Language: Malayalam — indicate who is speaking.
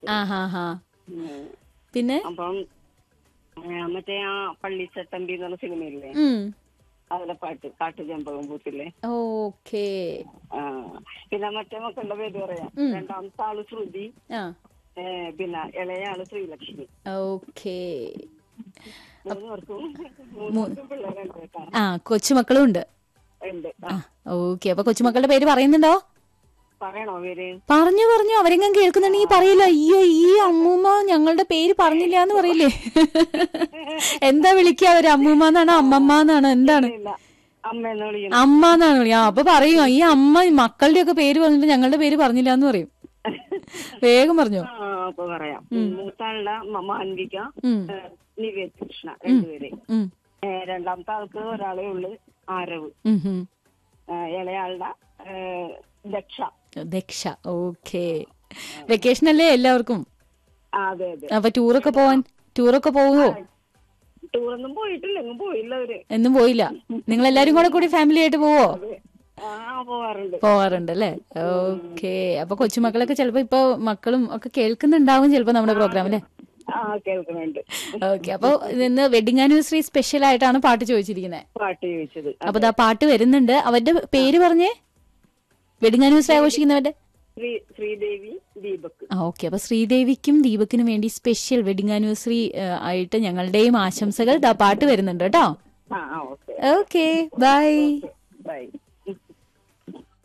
Speaker 1: ആ ഹാ ഹാ
Speaker 2: ഉം.
Speaker 1: പിന്നെ
Speaker 2: അപ്പം ആ, മറ്റേ ആ പള്ളിച്ചട്ടമ്പി എന്ന് പറഞ്ഞ സിനിമയില്ലേ
Speaker 1: ഉം
Speaker 2: അതിലെ പാട്ട് കാട്ടുചമ്പകം പൂത്തില്ലേ
Speaker 1: ഓക്കേ
Speaker 2: ആ പിന്നെ മറ്റേ മക്കളുടെ പേര് പറയാം രണ്ടാമത്തെ ആള് ശ്രുതി
Speaker 1: ആ
Speaker 2: ഏ, പിന്നെ ഇളയ ആള് ശ്രീലക്ഷ്മി
Speaker 1: ഓക്കേ
Speaker 2: മൂന്നുപേർക്കും മൂന്നുപേർക്കും പിള്ളേരുണ്ട് കേട്ടോ
Speaker 1: ആ കൊച്ചുമക്കളും ഉണ്ട്
Speaker 2: ഉണ്ട്
Speaker 1: ആ ഓക്കെ അപ്പൊ കൊച്ചുമക്കളുടെ പേര് പറയുന്നുണ്ടോ
Speaker 2: പറയണോ പേര്
Speaker 1: പറഞ്ഞു പറഞ്ഞു അവരെങ്ങും കേൾക്കുന്നുണ്ടെങ്കിൽ പറയില്ല അയ്യോ ഈ അമ്മൂമ്മ ഞങ്ങളുടെ പേര് പറഞ്ഞില്ല എന്ന് പറയില്ലേ എന്താ വിളിക്കുക അവര് അമ്മൂമ്മ എന്നാണോ അമ്മമ്മ എന്നാണോ എന്താണ്
Speaker 2: ഇല്ല അമ്മ എന്ന് വിളിക്കണം
Speaker 1: അമ്മ എന്നാണ് വിളിക്കുക അപ്പൊ പറയും ഈ അമ്മ മക്കളുടെ ഒക്കെ പേര് പറഞ്ഞിട്ട് ഞങ്ങളുടെ പേര് പറഞ്ഞില്ല എന്ന് പറയും വേഗം പറഞ്ഞു
Speaker 2: ആ അപ്പൊ പറയാം മൂത്താളുടെ മ- മാൻവിക
Speaker 1: ഉം.
Speaker 2: ഏ, നിവേദ് കൃഷ്ണ രണ്ടുപേര്
Speaker 1: ഉം.
Speaker 2: ഏ, രണ്ടാമത്തെ ആൾക്ക് ഒരാളേ ഉള്ളു ആരവ്
Speaker 1: ഉം, ഉം.
Speaker 2: ഏ, ഇളയാളുടെ ഏ, ദക്ഷ
Speaker 1: ദക്ഷ ഓക്കെ വെക്കേഷൻ അല്ലേ എല്ലാവർക്കും
Speaker 2: ആ, അതെ അതെ
Speaker 1: അപ്പൊ ടൂറൊക്കെ പോവാൻ ടൂറൊക്കെ പോവോ
Speaker 2: ടൂറൊന്നും പോയിട്ടില്ല എങ്ങും പോയില്ല അവര്
Speaker 1: എന്നും പോയില്ല നിങ്ങൾ എല്ലാരും കൂടെ കൂടി ഫാമിലി ആയിട്ട് പോവോ
Speaker 2: ആ പോവാറുണ്ട്
Speaker 1: പോവാറുണ്ട് അല്ലേ ഓക്കെ അപ്പൊ കൊച്ചുമക്കളൊക്കെ ചിലപ്പോ ഇപ്പൊ മക്കളും ഒക്കെ കേൾക്കുന്നുണ്ടാവും ചിലപ്പോ നമ്മുടെ പ്രോഗ്രാം അല്ലേ
Speaker 2: ആ കേൾക്കുന്നുണ്ട്
Speaker 1: ഓക്കെ അപ്പൊ ഇന്ന് വെഡിങ് ആനിവേഴ്സറി സ്പെഷ്യൽ ആയിട്ടാണ് പാട്ട് ചോദിച്ചിരിക്കുന്നത്
Speaker 2: പാട്ട് ചോദിച്ചത്
Speaker 1: അപ്പൊ ദാ പാട്ട് വരുന്നുണ്ട് അവരുടെ പേര് പറഞ്ഞേ വെഡിങ് ആനിവേഴ്സറി ആഘോഷിക്കുന്നവരുടെ
Speaker 2: ശ്രീ ശ്രീദേവി ദീപക്
Speaker 1: ആ ഓക്കെ അപ്പൊ ശ്രീദേവിക്കും ദീപക്കിനും വേണ്ടി സ്പെഷ്യൽ വെഡിങ് ആനിവേഴ്സറി ആയിട്ട് ഞങ്ങളുടെയും ആശംസകൾ ദാ പാട്ട് വരുന്നുണ്ട് കേട്ടോ
Speaker 2: ആ ആ ഓക്കെ
Speaker 1: ഓക്കെ ബൈ